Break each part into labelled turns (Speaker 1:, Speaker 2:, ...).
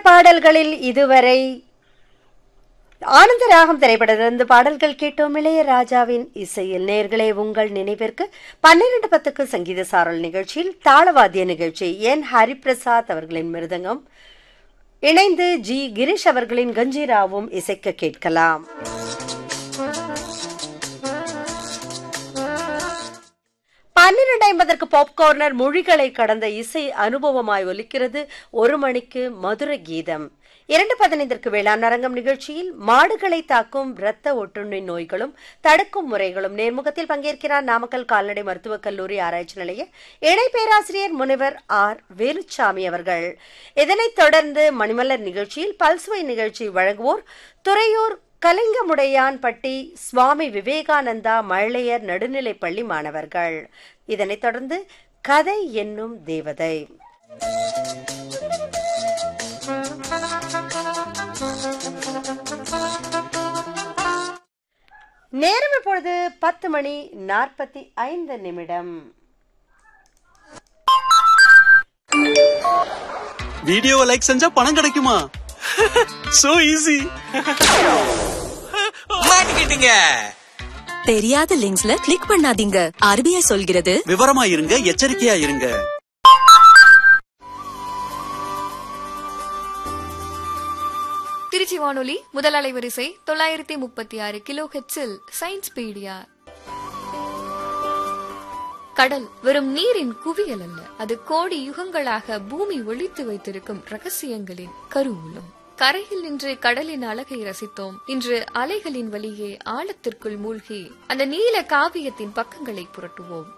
Speaker 1: பாடல்களில் இதுவரை ஆனந்த ராகம் திரைப்படத்திலிருந்து பாடல்கள் கேட்டோம் இளையராஜாவின் இசையில் நேர்களே உங்கள் நினைவிற்கு பன்னிரண்டு பத்துக்கு சங்கீத சாரல் நிகழ்ச்சியில் தாளவாத்திய நிகழ்ச்சி என் ஹரிபிரசாத் அவர்களின் மிருதங்கம் இணைந்து ஜி கிரீஷ் அவர்களின் கஞ்சிராவும் இசைக்க கேட்கலாம் பன்னிரண்டு ஐம்பதற்கு பாப்கார்னர் மொழிகளை கடந்த இசை அனுபவமாய் ஒலிக்கிறது ஒரு மணிக்கு மதுர கீதம் இரண்டு பதினைந்திற்கு வேளாண் அரங்கம் நிகழ்ச்சியில் மாடுகளை தாக்கும் இரத்த ஒட்டுண்ணி நோய்களும் தடுக்கும் முறைகளும் நேர்முகத்தில் பங்கேற்கிறார் நாமக்கல் கால்நடை மருத்துவக் கல்லூரி ஆராய்ச்சி நிலைய இணை பேராசிரியர் முனைவர் ஆர் வேலுச்சாமி அவர்கள் இதனைத் தொடர்ந்து மணிமலர் நிகழ்ச்சியில் பல்சுவை நிகழ்ச்சி வழங்குவோர் துறையூர் கலிங்கமுடையான்பட்டி சுவாமி விவேகானந்தா மழலையர் நடுநிலைப்பள்ளி மாணவர்கள் இதனைத் தொடர்ந்து கதை என்னும் தேவதை நேரம் இப்பொழுது பத்து மணி நாற்பத்தி ஐந்து நிமிடம்
Speaker 2: வீடியோவை லைக் செஞ்சா பணம் கிடைக்குமா சோ ஈஸி
Speaker 3: மாட்டிக்கிட்டீங்க
Speaker 4: தெரியாத லிங்க்ஸ்ல கிளிக் பண்ணாதீங்க ஆர்பிஐ சொல்கிறது
Speaker 2: விவரமா இருங்க எச்சரிக்கையா இருங்க
Speaker 5: திருச்சி வானொலி முதல் அலைவரிசை தொள்ளாயிரத்தி முப்பத்தி ஆறு கிலோ ஹெட்ஸில் சயின்ஸ் பீடியா கடல் வெறும் நீரின் குவியல் அல்ல அது கோடி யுகங்களாக பூமி ஒழித்து வைத்திருக்கும் ரகசியங்களின் கருவூலம் கரையில் நின்று கடலின் அழகை ரசித்தோம் இன்று அலைகளின் வழியே ஆழத்திற்குள் மூழ்கி அந்த நீல காவியத்தின் பக்கங்களை புரட்டுவோம்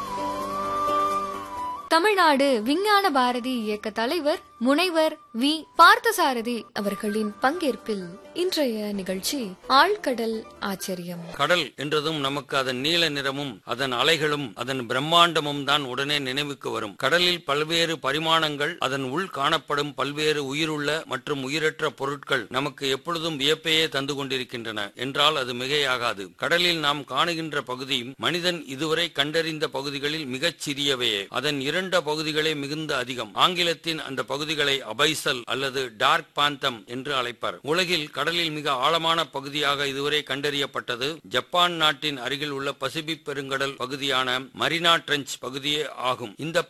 Speaker 5: தமிழ்நாடு விஞ்ஞான பாரதி இயக்க தலைவர் முனைவர் வி பார்த்தசாரதி அவர்களின் பங்கேற்பில் இன்றைய நிகழ்ச்சி ஆழ்கடல் ஆச்சரியம்
Speaker 6: கடல் என்றதும் நமக்கு அதன் நீல நிறமும் அதன் அலைகளும் அதன் பிரம்மாண்டமும் தான் உடனே நினைவுக்கு வரும் கடலில் பல்வேறு பரிமாணங்கள் அதன் உள் காணப்படும் பல்வேறு உயிருள்ள மற்றும் உயிரற்ற பொருட்கள் நமக்கு எப்பொழுதும் வியப்பையே தந்து கொண்டிருக்கின்றன என்றால் அது மிகையாகாது கடலில் நாம் காணுகின்ற பகுதியும் மனிதன் இதுவரை கண்டறிந்த பகுதிகளில் மிகச் சிறியவையே அதன் இரண்ட பகுதிகளே மிகுந்த அதிகம் ஆங்கிலத்தின் அந்த பகுதிகளை அபைசல் அல்லது டார்க் பாந்தம் என்று அழைப்பர் உலகில் கடலில் மிக ஆழமான பகுதியாக இதுவரை கண்டறியப்பட்டது ஜப்பான் நாட்டின் அருகில் உள்ள பசிபிக் பெருங்கடல் பகுதியான மரினா ட்ரெஞ்ச் பகுதியே ஆகும் இந்த